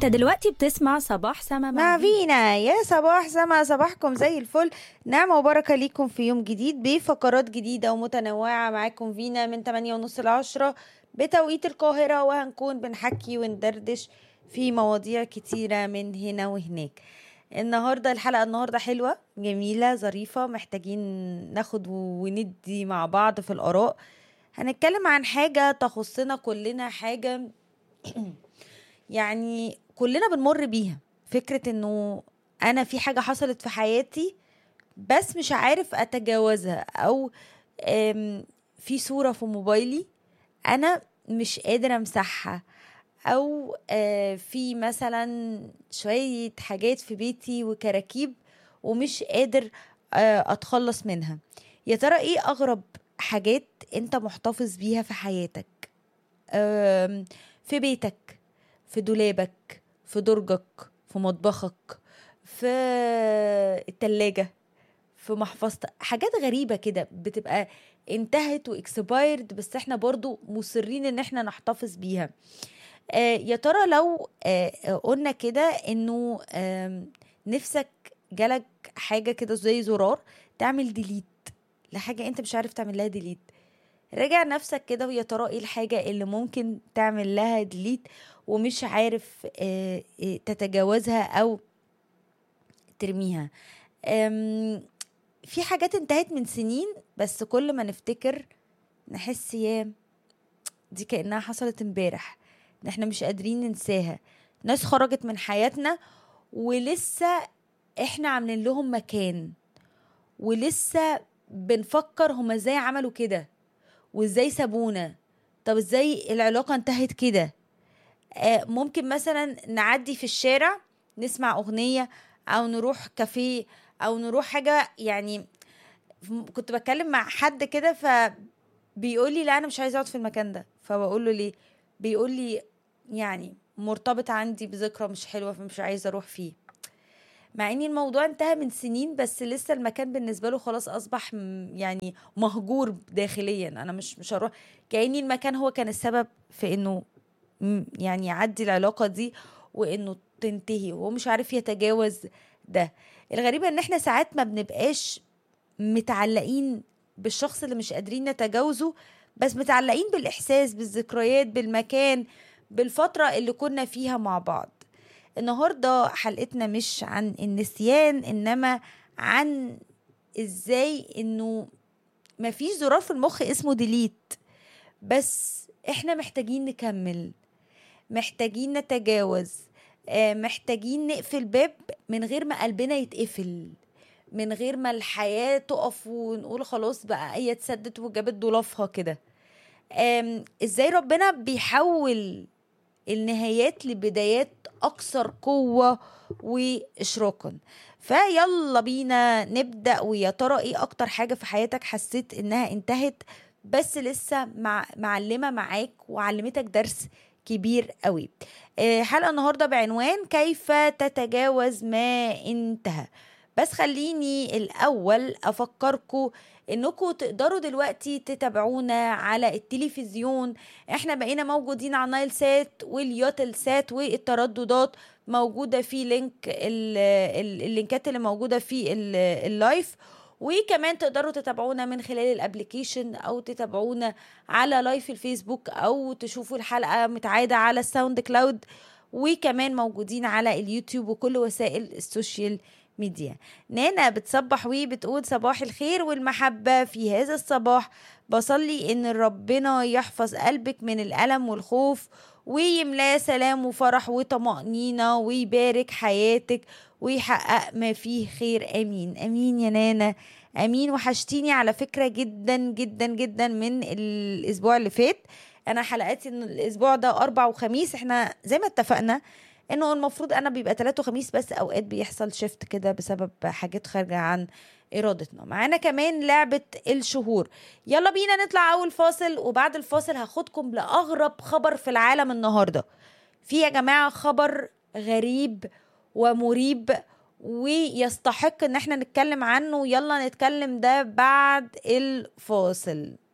انت دلوقتي بتسمع صباح سما مع فينا يا صباح سما صباحكم زي الفل نعمة وبركة ليكم في يوم جديد بفقرات جديدة ومتنوعة معاكم فينا من 8 ونص ل 10 بتوقيت القاهرة وهنكون بنحكي وندردش في مواضيع كتيرة من هنا وهناك النهاردة الحلقة النهاردة حلوة جميلة ظريفة محتاجين ناخد وندي مع بعض في الآراء هنتكلم عن حاجة تخصنا كلنا حاجة يعني كلنا بنمر بيها فكرة انه انا في حاجة حصلت في حياتي بس مش عارف اتجاوزها او آم، في صورة في موبايلي انا مش قادر امسحها او آه، في مثلا شوية حاجات في بيتي وكراكيب ومش قادر آه، اتخلص منها يا ترى ايه اغرب حاجات انت محتفظ بيها في حياتك آم، في بيتك في دولابك في درجك في مطبخك في التلاجة في محفظتك حاجات غريبة كده بتبقى انتهت واكسبايرد بس احنا برضو مصرين ان احنا نحتفظ بيها آه يا ترى لو آه آه، قلنا كده انه آم، نفسك جالك حاجة كده زي زرار تعمل ديليت لحاجة انت مش عارف تعمل لها ديليت راجع نفسك كده ويا ترى ايه الحاجة اللي ممكن تعمل لها ديليت ومش عارف آه، آه، تتجاوزها او ترميها أم، في حاجات انتهت من سنين بس كل ما نفتكر نحس يا دي كأنها حصلت امبارح ان احنا مش قادرين ننساها ناس خرجت من حياتنا ولسه احنا عاملين لهم مكان ولسه بنفكر هما ازاي عملوا كده وازاي سابونا طب ازاي العلاقة انتهت كده آه، ممكن مثلا نعدي في الشارع نسمع أغنية أو نروح كافيه أو نروح حاجة يعني كنت بتكلم مع حد كده فبيقول لي لا أنا مش عايزة أقعد في المكان ده فبقول له ليه بيقول لي يعني مرتبط عندي بذكرى مش حلوة فمش عايزة أروح فيه مع ان الموضوع انتهى من سنين بس لسه المكان بالنسبه له خلاص اصبح م- يعني مهجور داخليا انا مش مش هروح كاني المكان هو كان السبب في انه م- يعني يعدي العلاقه دي وانه تنتهي وهو مش عارف يتجاوز ده الغريبه ان احنا ساعات ما بنبقاش متعلقين بالشخص اللي مش قادرين نتجاوزه بس متعلقين بالاحساس بالذكريات بالمكان بالفتره اللي كنا فيها مع بعض النهارده حلقتنا مش عن النسيان انما عن ازاي انه مفيش زرار في المخ اسمه ديليت بس احنا محتاجين نكمل محتاجين نتجاوز آه، محتاجين نقفل باب من غير ما قلبنا يتقفل من غير ما الحياة تقف ونقول خلاص بقى هي اتسدت وجابت ضلافها كده آم، ازاي ربنا بيحول النهايات لبدايات اكثر قوه واشراقا فيلا بينا نبدا ويا ترى ايه اكتر حاجه في حياتك حسيت انها انتهت بس لسه مع معلمه معاك وعلمتك درس كبير قوي آه، حلقه النهارده بعنوان كيف تتجاوز ما انتهى بس خليني الاول افكركم انكم تقدروا دلوقتي تتابعونا على التلفزيون احنا بقينا موجودين على نايل سات واليوتل سات والترددات موجودة في لينك ال ال اللينكات اللي موجودة في ال- اللايف وكمان تقدروا تتابعونا من خلال الابليكيشن او تتابعونا على لايف الفيسبوك او تشوفوا الحلقة متعادة على الساوند كلاود وكمان موجودين على اليوتيوب وكل وسائل السوشيال ميديا نانا بتصبح وبتقول صباح الخير والمحبة في هذا الصباح بصلي ان ربنا يحفظ قلبك من الألم والخوف ويملاه سلام وفرح وطمأنينة ويبارك حياتك ويحقق ما فيه خير امين امين يا نانا امين وحشتيني على فكرة جدا جدا جدا من الاسبوع اللي فات انا حلقاتي إن الاسبوع ده اربع وخميس احنا زي ما اتفقنا انه المفروض انا بيبقى تلات وخميس بس اوقات بيحصل شيفت كده بسبب حاجات خارجة عن ارادتنا معانا كمان لعبة الشهور يلا بينا نطلع اول فاصل وبعد الفاصل هاخدكم لاغرب خبر في العالم النهاردة في يا جماعة خبر غريب ومريب ويستحق ان احنا نتكلم عنه يلا نتكلم ده بعد الفاصل